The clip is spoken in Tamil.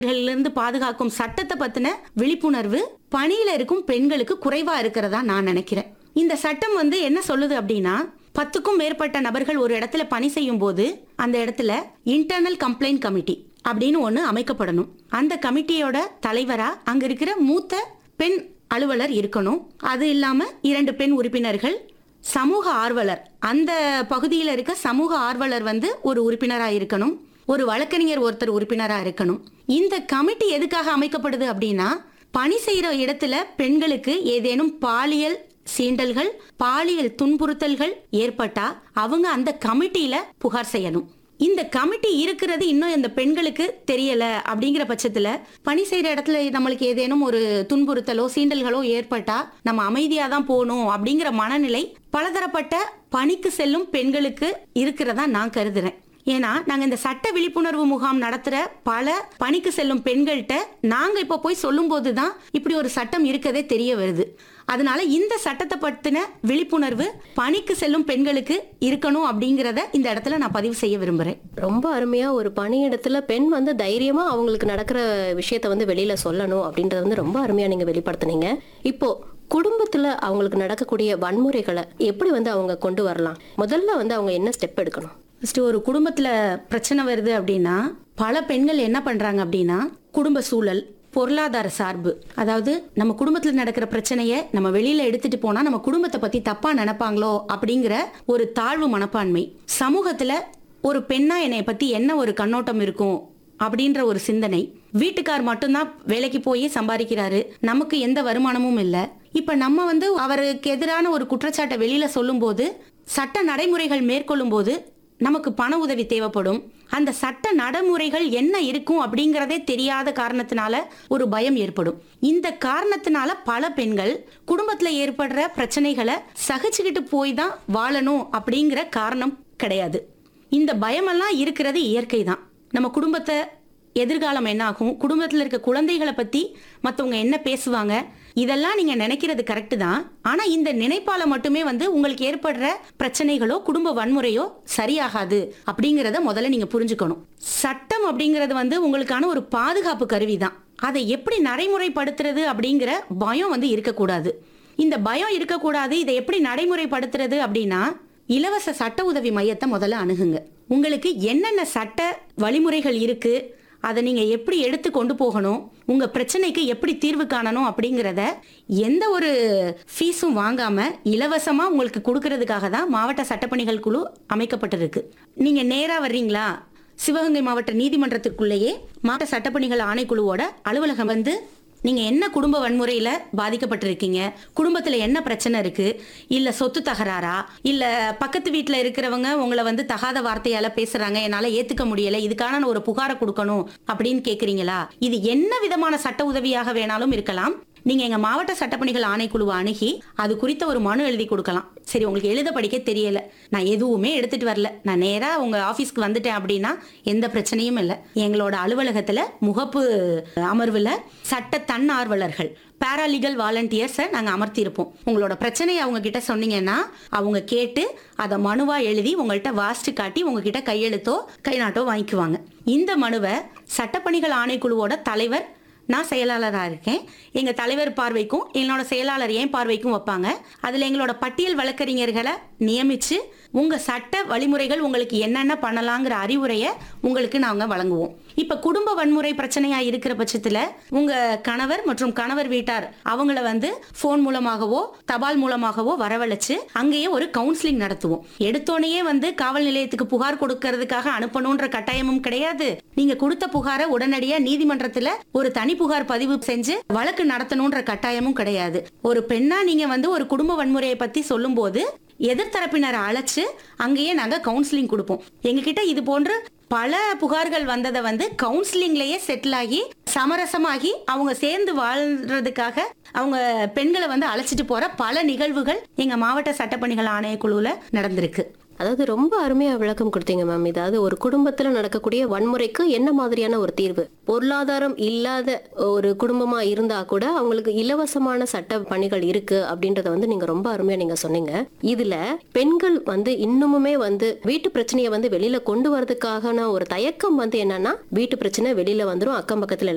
இருந்து பாதுகாக்கும் சட்டத்தை பத்தின விழிப்புணர்வு பணியில இருக்கும் பெண்களுக்கு குறைவா இருக்கிறதா நான் நினைக்கிறேன் இந்த சட்டம் வந்து என்ன சொல்லுது அப்படின்னா பத்துக்கும் மேற்பட்ட நபர்கள் ஒரு இடத்துல பணி செய்யும் போது அந்த இடத்துல இன்டர்னல் கம்ப்ளைண்ட் கமிட்டி அப்படின்னு ஒண்ணு அமைக்கப்படணும் அந்த கமிட்டியோட தலைவரா அங்க இருக்கிற மூத்த பெண் அலுவலர் இருக்கணும் அது இல்லாம இரண்டு பெண் உறுப்பினர்கள் சமூக ஆர்வலர் அந்த பகுதியில் இருக்க சமூக ஆர்வலர் வந்து ஒரு உறுப்பினரா இருக்கணும் ஒரு வழக்கறிஞர் ஒருத்தர் உறுப்பினரா இருக்கணும் இந்த கமிட்டி எதுக்காக அமைக்கப்படுது அப்படின்னா பணி செய்யற இடத்துல பெண்களுக்கு ஏதேனும் பாலியல் சீண்டல்கள் பாலியல் துன்புறுத்தல்கள் ஏற்பட்டா அவங்க அந்த கமிட்டியில புகார் செய்யணும் இந்த கமிட்டி இருக்கிறது இன்னும் இந்த பெண்களுக்கு தெரியல அப்படிங்கிற பட்சத்துல பணி செய்யற இடத்துல நம்மளுக்கு ஏதேனும் ஒரு துன்புறுத்தலோ சீண்டல்களோ ஏற்பட்டா நம்ம அமைதியா தான் போகணும் அப்படிங்கிற மனநிலை பலதரப்பட்ட பணிக்கு செல்லும் பெண்களுக்கு இருக்கிறதா நான் கருதுறேன் ஏன்னா நாங்க இந்த சட்ட விழிப்புணர்வு முகாம் நடத்துற பல பணிக்கு செல்லும் பெண்கள்கிட்ட நாங்க இப்ப போய் சொல்லும் போதுதான் இப்படி ஒரு சட்டம் இருக்கதே தெரிய வருது அதனால இந்த சட்டத்தை பத்தின விழிப்புணர்வு பணிக்கு செல்லும் பெண்களுக்கு இருக்கணும் அப்படிங்கறத இந்த இடத்துல நான் பதிவு செய்ய விரும்புறேன் ரொம்ப அருமையா ஒரு பணியிடத்துல பெண் வந்து தைரியமா அவங்களுக்கு நடக்கிற விஷயத்த வந்து வெளியில சொல்லணும் அப்படின்றத வந்து ரொம்ப அருமையா நீங்க வெளிப்படுத்துனீங்க இப்போ குடும்பத்துல அவங்களுக்கு நடக்கக்கூடிய வன்முறைகளை எப்படி வந்து அவங்க கொண்டு வரலாம் முதல்ல வந்து அவங்க என்ன ஸ்டெப் எடுக்கணும் ஃபர்ஸ்ட் ஒரு குடும்பத்துல பிரச்சனை வருது அப்படின்னா பல பெண்கள் என்ன பண்றாங்க அப்படின்னா குடும்ப சூழல் பொருளாதார சார்பு அதாவது நம்ம குடும்பத்துல நடக்கிற பிரச்சனைய நம்ம வெளியில எடுத்துட்டு போனா நம்ம குடும்பத்தை பத்தி தப்பா நினைப்பாங்களோ அப்படிங்கிற ஒரு தாழ்வு மனப்பான்மை சமூகத்துல ஒரு பெண்ணா என்னைய பத்தி என்ன ஒரு கண்ணோட்டம் இருக்கும் அப்படின்ற ஒரு சிந்தனை வீட்டுக்கார் மட்டும்தான் வேலைக்கு போய் சம்பாதிக்கிறாரு நமக்கு எந்த வருமானமும் இல்ல இப்ப நம்ம வந்து அவருக்கு எதிரான ஒரு குற்றச்சாட்டை வெளியில சொல்லும்போது சட்ட நடைமுறைகள் மேற்கொள்ளும் போது நமக்கு பண உதவி தேவைப்படும் அந்த சட்ட நடைமுறைகள் என்ன இருக்கும் அப்படிங்கறதே தெரியாத காரணத்தினால ஒரு பயம் ஏற்படும் இந்த காரணத்தினால பல பெண்கள் குடும்பத்துல ஏற்படுற பிரச்சனைகளை சகிச்சுக்கிட்டு போய் தான் வாழணும் அப்படிங்கிற காரணம் கிடையாது இந்த பயமெல்லாம் இருக்கிறது இயற்கை தான் நம்ம குடும்பத்தை எதிர்காலம் என்ன ஆகும் குடும்பத்தில் இருக்க குழந்தைகளை பத்தி மற்றவங்க என்ன பேசுவாங்க இதெல்லாம் நீங்க நினைக்கிறது கரெக்ட் தான் ஆனா இந்த நினைப்பால மட்டுமே வந்து உங்களுக்கு ஏற்படுற பிரச்சனைகளோ குடும்ப வன்முறையோ சரியாகாது அப்படிங்கறத முதல்ல நீங்க புரிஞ்சுக்கணும் சட்டம் அப்படிங்கறது வந்து உங்களுக்கான ஒரு பாதுகாப்பு கருவி தான் அதை எப்படி நடைமுறைப்படுத்துறது அப்படிங்கிற பயம் வந்து இருக்கக்கூடாது இந்த பயம் இருக்கக்கூடாது இதை எப்படி நடைமுறைப்படுத்துறது அப்படின்னா இலவச சட்ட உதவி மையத்தை முதல்ல அணுகுங்க உங்களுக்கு என்னென்ன சட்ட வழிமுறைகள் இருக்கு அதை நீங்க எப்படி எடுத்து கொண்டு போகணும் உங்க பிரச்சனைக்கு எப்படி தீர்வு காணணும் அப்படிங்கிறத எந்த ஒரு ஃபீஸும் வாங்காம இலவசமா உங்களுக்கு கொடுக்கறதுக்காக தான் மாவட்ட சட்டப்பணிகள் குழு அமைக்கப்பட்டிருக்கு நீங்க நேரா வர்றீங்களா சிவகங்கை மாவட்ட நீதிமன்றத்திற்குள்ளேயே மாவட்ட சட்டப்பணிகள் ஆணைக்குழுவோட அலுவலகம் வந்து நீங்க என்ன குடும்ப வன்முறையில பாதிக்கப்பட்டிருக்கீங்க குடும்பத்துல என்ன பிரச்சனை இருக்கு இல்ல சொத்து தகராறா இல்ல பக்கத்து வீட்ல இருக்கிறவங்க உங்களை வந்து தகாத வார்த்தையால பேசுறாங்க என்னால ஏத்துக்க முடியல இதுக்கான ஒரு புகாரை கொடுக்கணும் அப்படின்னு கேக்குறீங்களா இது என்ன விதமான சட்ட உதவியாக வேணாலும் இருக்கலாம் நீங்க எங்க மாவட்ட சட்டப்பணிகள் ஆணைக்குழுவை அணுகி அது குறித்த ஒரு மனு எழுதி கொடுக்கலாம் சரி உங்களுக்கு எழுத படிக்க தெரியல நான் எதுவுமே எடுத்துட்டு வரல நான் நேரா உங்க ஆபீஸ்க்கு வந்துட்டேன் அப்படின்னா எந்த பிரச்சனையும் இல்லை எங்களோட அலுவலகத்துல முகப்பு அமர்வுல சட்ட தன்னார்வலர்கள் பேராலீகல் வாலண்டியர்ஸை நாங்கள் அமர்த்தியிருப்போம் உங்களோட பிரச்சனையை அவங்க கிட்ட சொன்னீங்கன்னா அவங்க கேட்டு அதை மனுவா எழுதி உங்கள்கிட்ட வாசிச்சு காட்டி உங்ககிட்ட கையெழுத்தோ கை நாட்டோ வாங்கிக்குவாங்க இந்த மனுவை சட்டப்பணிகள் ஆணைக்குழுவோட தலைவர் நான் செயலாளராக இருக்கேன் எங்கள் தலைவர் பார்வைக்கும் என்னோட செயலாளர் ஏன் பார்வைக்கும் வைப்பாங்க அதில் எங்களோட பட்டியல் வழக்கறிஞர்களை நியமித்து உங்கள் சட்ட வழிமுறைகள் உங்களுக்கு என்னென்ன பண்ணலாங்கிற அறிவுரையை உங்களுக்கு நாங்கள் வழங்குவோம் இப்போ குடும்ப வன்முறை பிரச்சனையாக இருக்கிற பட்சத்தில் உங்கள் கணவர் மற்றும் கணவர் வீட்டார் அவங்கள வந்து ஃபோன் மூலமாகவோ தபால் மூலமாகவோ வரவழைச்சு அங்கேயே ஒரு கவுன்சிலிங் நடத்துவோம் எடுத்தோடனே வந்து காவல் நிலையத்துக்கு புகார் கொடுக்கறதுக்காக அனுப்பணுன்ற கட்டாயமும் கிடையாது நீங்க கொடுத்த புகாரை உடனடியா நீதிமன்றத்துல ஒரு தனி புகார் பதிவு செஞ்சு வழக்கு நடத்தணும்ன்ற கட்டாயமும் கிடையாது ஒரு பெண்ணா நீங்க வந்து ஒரு குடும்ப வன்முறையை பத்தி சொல்லும்போது எதிர்த்தரப்பினரை அழைச்சு அங்கேயே நாங்க கவுன்சிலிங் கொடுப்போம் எங்ககிட்ட இது போன்று பல புகார்கள் வந்ததை வந்து கவுன்சிலிங்லயே செட்டில் ஆகி சமரசமாகி அவங்க சேர்ந்து வாழ்றதுக்காக அவங்க பெண்களை வந்து அழைச்சிட்டு போற பல நிகழ்வுகள் எங்க மாவட்ட சட்டப்பணிகள் ஆணையக்குழுல நடந்திருக்கு அதாவது ரொம்ப அருமையா விளக்கம் கொடுத்தீங்க மேம் இதாவது ஒரு குடும்பத்துல நடக்கக்கூடிய வன்முறைக்கு என்ன மாதிரியான ஒரு தீர்வு பொருளாதாரம் இல்லாத ஒரு குடும்பமா இருந்தா கூட அவங்களுக்கு இலவசமான சட்ட பணிகள் இருக்கு அப்படின்றத வந்து நீங்க ரொம்ப அருமையா நீங்க சொன்னீங்க இதுல பெண்கள் வந்து இன்னுமுமே வந்து வீட்டு பிரச்சனையை வந்து வெளியில கொண்டு வரதுக்கான ஒரு தயக்கம் வந்து என்னன்னா வீட்டு பிரச்சனை வெளியில வந்துரும் அக்கம் பக்கத்துல